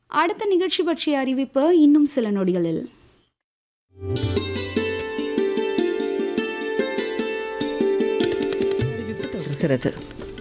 அடுத்த நிகழ்ச்சி பற்றிய அறிவிப்பு இன்னும் சில நொடிகளில் அறிவிப்பு தொடர்கிறது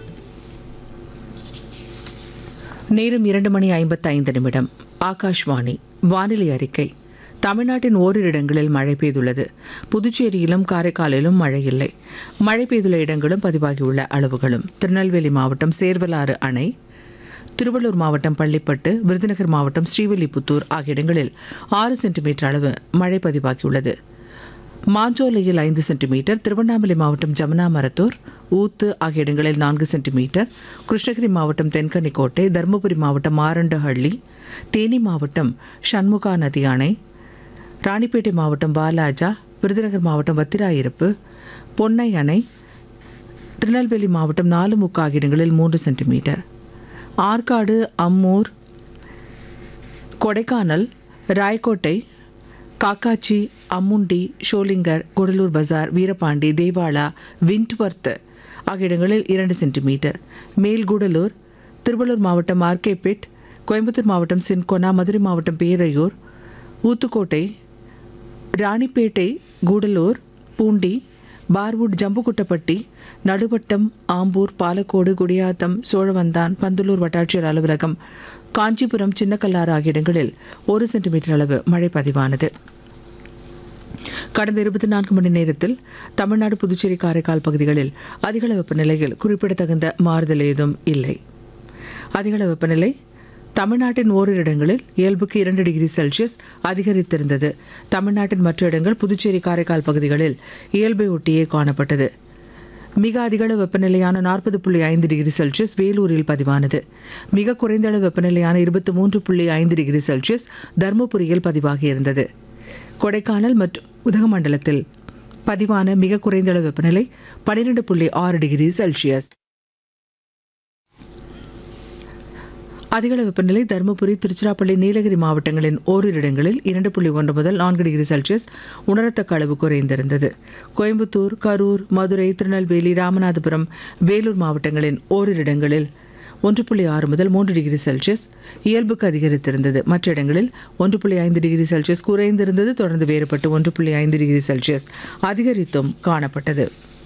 நேரம் இரண்டு மணி ஐம்பத்தைந்து நிமிடம் ஆகாஷ்வாணி வானிலை அறிக்கை தமிழ்நாட்டின் ஓரிரு இடங்களில் மழை பெய்துள்ளது புதுச்சேரியிலும் காரைக்காலிலும் மழை இல்லை மழை பெய்துள்ள இடங்களும் பதிவாகியுள்ள அளவுகளும் திருநெல்வேலி மாவட்டம் சேர்வலாறு அணை திருவள்ளூர் மாவட்டம் பள்ளிப்பட்டு விருதுநகர் மாவட்டம் ஸ்ரீவில்லிபுத்தூர் ஆகிய இடங்களில் ஆறு சென்டிமீட்டர் அளவு மழை பதிவாகியுள்ளது மாஞ்சோலையில் ஐந்து சென்டிமீட்டர் திருவண்ணாமலை மாவட்டம் ஜமுனா மரத்தூர் ஊத்து ஆகிய இடங்களில் நான்கு சென்டிமீட்டர் கிருஷ்ணகிரி மாவட்டம் தென்கனிக்கோட்டை தருமபுரி மாவட்டம் ஆரண்டஹள்ளி தேனி மாவட்டம் சண்முகா நதி அணை ராணிப்பேட்டை மாவட்டம் வாலாஜா விருதுநகர் மாவட்டம் வத்திராயிருப்பு பொன்னை அணை திருநெல்வேலி மாவட்டம் நாலுமுக்கு ஆகிய இடங்களில் மூன்று சென்டிமீட்டர் ஆற்காடு அம்மூர் கொடைக்கானல் ராயக்கோட்டை காக்காச்சி அம்முண்டி ஷோலிங்கர் குடலூர் பஜார் வீரபாண்டி தேவாலா விண்ட்வர்த் ஆகிய இடங்களில் இரண்டு சென்டிமீட்டர் மேல்கூடலூர் திருவள்ளூர் மாவட்டம் ஆர்கேபேட் கோயம்புத்தூர் மாவட்டம் சின்கொனா மதுரை மாவட்டம் பேரையூர் ஊத்துக்கோட்டை ராணிப்பேட்டை கூடலூர் பூண்டி பார்வுட் ஜம்புகுட்டப்பட்டி நடுவட்டம் ஆம்பூர் பாலக்கோடு குடியாத்தம் சோழவந்தான் பந்தலூர் வட்டாட்சியர் அலுவலகம் காஞ்சிபுரம் சின்னக்கல்லாறு ஆகிய இடங்களில் ஒரு சென்டிமீட்டர் அளவு மழை பதிவானது கடந்த இருபத்தி நான்கு மணி நேரத்தில் தமிழ்நாடு புதுச்சேரி காரைக்கால் பகுதிகளில் அதிகள வெப்பநிலையில் குறிப்பிடத்தகுந்த மாறுதல் ஏதும் இல்லை அதிகள வெப்பநிலை தமிழ்நாட்டின் ஓரிரு இடங்களில் இயல்புக்கு இரண்டு டிகிரி செல்சியஸ் அதிகரித்திருந்தது தமிழ்நாட்டின் மற்ற இடங்கள் புதுச்சேரி காரைக்கால் பகுதிகளில் இயல்பை ஒட்டியே காணப்பட்டது மிக அதிகள வெப்பநிலையான நாற்பது புள்ளி ஐந்து டிகிரி செல்சியஸ் வேலூரில் பதிவானது மிக குறைந்த அளவு வெப்பநிலையான இருபத்தி மூன்று புள்ளி ஐந்து டிகிரி செல்சியஸ் தருமபுரியில் பதிவாகியிருந்தது கொடைக்கானல் மற்றும் உதகமண்டலத்தில் பதிவான மிக குறைந்த அளவு வெப்பநிலை பன்னிரெண்டு புள்ளி ஆறு டிகிரி செல்சியஸ் அதிகள வெப்பநிலை தருமபுரி திருச்சிராப்பள்ளி நீலகிரி மாவட்டங்களின் ஓரிரு இடங்களில் இரண்டு புள்ளி ஒன்று முதல் நான்கு டிகிரி செல்சியஸ் உணரத்தக்க அளவு குறைந்திருந்தது கோயம்புத்தூர் கரூர் மதுரை திருநெல்வேலி ராமநாதபுரம் வேலூர் மாவட்டங்களின் ஓரிரு இடங்களில் ஒன்று புள்ளி ஆறு முதல் மூன்று டிகிரி செல்சியஸ் இயல்புக்கு அதிகரித்திருந்தது மற்ற இடங்களில் ஒன்று புள்ளி ஐந்து டிகிரி செல்சியஸ் குறைந்திருந்தது தொடர்ந்து வேறுபட்டு ஒன்று புள்ளி ஐந்து டிகிரி செல்சியஸ் அதிகரித்தும் காணப்பட்டது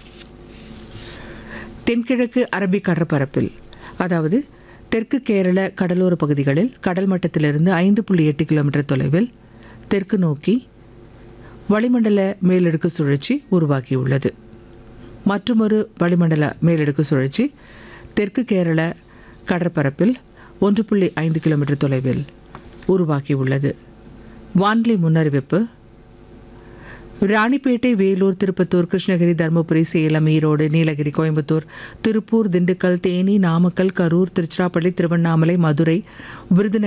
தென்கிழக்கு அரபிக் கடற்பரப்பில் அதாவது தெற்கு கேரள கடலோர பகுதிகளில் கடல் மட்டத்திலிருந்து ஐந்து புள்ளி எட்டு கிலோமீட்டர் தொலைவில் தெற்கு நோக்கி வளிமண்டல மேலடுக்கு சுழற்சி உருவாகியுள்ளது மற்றுமொரு வளிமண்டல மேலடுக்கு சுழற்சி தெற்கு கேரள கடற்பரப்பில் ஒன்று புள்ளி ஐந்து கிலோமீட்டர் தொலைவில் உருவாகியுள்ளது வானிலை முன்னறிவிப்பு ராணிப்பேட்டை வேலூர் திருப்பத்தூர் கிருஷ்ணகிரி தருமபுரி சேலம் ஈரோடு நீலகிரி கோயம்புத்தூர் திருப்பூர் திண்டுக்கல் தேனி நாமக்கல் கரூர் திருச்சிராப்பள்ளி திருவண்ணாமலை மதுரை விருதுநகர்